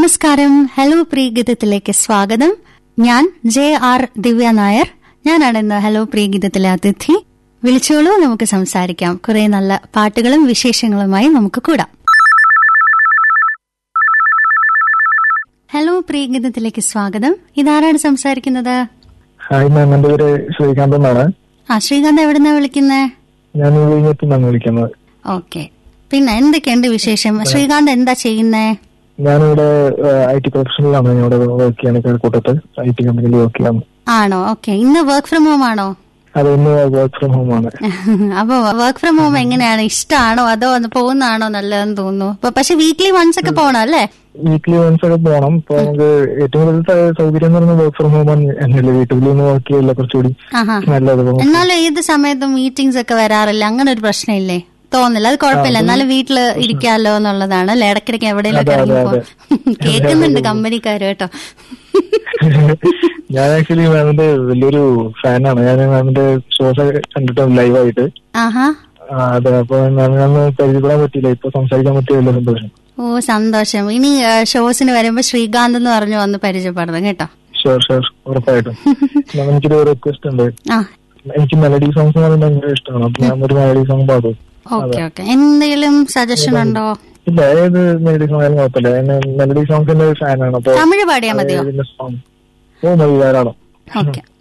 നമസ്കാരം ഹലോ പ്രിയഗീതത്തിലേക്ക് സ്വാഗതം ഞാൻ ജെ ആർ ദിവ്യ നായർ ഞാനാണ് ഇന്ന് ഹലോ പ്രിയഗീതത്തിലെ അതിഥി വിളിച്ചോളൂ നമുക്ക് സംസാരിക്കാം കുറെ നല്ല പാട്ടുകളും വിശേഷങ്ങളുമായി നമുക്ക് കൂടാം ഹലോ പ്രിയഗീതത്തിലേക്ക് സ്വാഗതം ഇതാരാണ് സംസാരിക്കുന്നത് ഹായ് മാം എന്റെ പേര് ശ്രീകാന്ത് എന്നാണ് ആ ശ്രീകാന്ത് എവിടുന്നാ വിളിക്കുന്നേ ഞാൻ വിഴിഞ്ഞത്ത് നിന്നാണ് വിളിക്കുന്നത് ഓക്കെ പിന്നെ എന്തൊക്കെയുണ്ട് വിശേഷം ശ്രീകാന്ത് എന്താ ചെയ്യുന്നേ ഞാനിവിടെ ഐ ടി പ്രൊഫഷണലാണ് ഞാൻ ഇവിടെ വർക്ക് ചെയ്യാണ് കൂട്ടത്ത് ഐ ടി കമ്പനിയിൽ വർക്ക് ചെയ്യാം ആണോ ഓക്കെ ഇന്ന് വർക്ക് ഫ്രം ഹോം ആണോ അത് ഇന്ന് വർക്ക് ഫ്രം ഹോം ആണ് അപ്പൊ വർക്ക് ഫ്രം ഹോം എങ്ങനെയാണ് ഇഷ്ടമാണോ അതോ ഒന്ന് പോകുന്നതാണോ നല്ലതെന്ന് തോന്നുന്നു അപ്പൊ പക്ഷെ വീക്ക്ലി വൺസ് ഒക്കെ പോകണം അല്ലേ വീക്ക്ലി വൺസ് ഒക്കെ പോകണം ഇപ്പൊ നമുക്ക് ഏറ്റവും കൂടുതൽ സ- സൗകര്യം എന്ന് പറയുന്നത് വർക്ക് ഫ്രം ഹോം എന്നല്ലേ വീട്ടിൽ നിന്ന് വർക്ക് ചെയ്യില്ല കുറച്ചുകൂടി ആഹാ നല്ലത് ഇപ്പൊ എന്നാലും ഏത് സമയത്തും മീറ്റിംഗ്സ് ഒക്കെ വരാറില്ല അങ്ങനെ ഒരു പ്രശ്നമില്ലേ തോന്നില്ല അത് കുഴപ്പമില്ല എന്നാലും വീട്ടില് ഇരിക്കാലോ എന്നുള്ളതാണ് അല്ലെ ഇടയ്ക്കിടയ്ക്ക് എവിടെയെങ്കിലും അതെ, അതെ, ഇറങ്ങിപ്പോ കേൾക്കുന്നുണ്ട് കമ്പനിക്കാര് കേട്ടോ ഞാൻ ആക്ച്വലി മാമിന്റെ വലിയൊരു ഫാനാണ് ഞാൻ മാമിന്റെ ഷോസ് ഒക്കെ കണ്ടിട്ടുണ്ട് ലൈവായിട്ട് ആഹാ അതെ അപ്പൊ മാമിനൊന്ന് പരിചയപ്പെടാൻ പറ്റിയില്ല ഇപ്പൊ സംസാരിക്കാൻ പറ്റിയല്ലോ സന്തോഷം ഓ സന്തോഷം ഇനി ഷോസിന് വരുമ്പോ ശ്രീകാന്ത് എന്ന് പറഞ്ഞു വന്ന് പരിചയപ്പെടണം കേട്ടോ ഷുവർ ഷുവർ ഉറപ്പായിട്ടും മാം, എനിക്കൊരു റിക്വസ്റ്റ് ഉണ്ട് ആ എനിക്ക് മെലഡി സോങ്സ് എന്ന് പറയുന്നത് ഭയങ്കര ഇഷ്ടമാണ് അപ്പൊ ഞാൻ ഒരു മെലഡി സോങ് പാടും ഓക്കെ ഓക്കെ എന്തെങ്കിലും സജഷൻ ഉണ്ടോ ഇല്ല ഏത് മെലഡി സോങ് ആയാലും കുഴപ്പമില്ല ഞാൻ മെലഡി സോങ്സിന്റെ ഒരു ഫാനാണ് അപ്പൊ തമിഴ് പാടിയാ മതിയോ ഏതിന്റെ സോങ് ഓ മതി ധാരാളം ഓക്കെ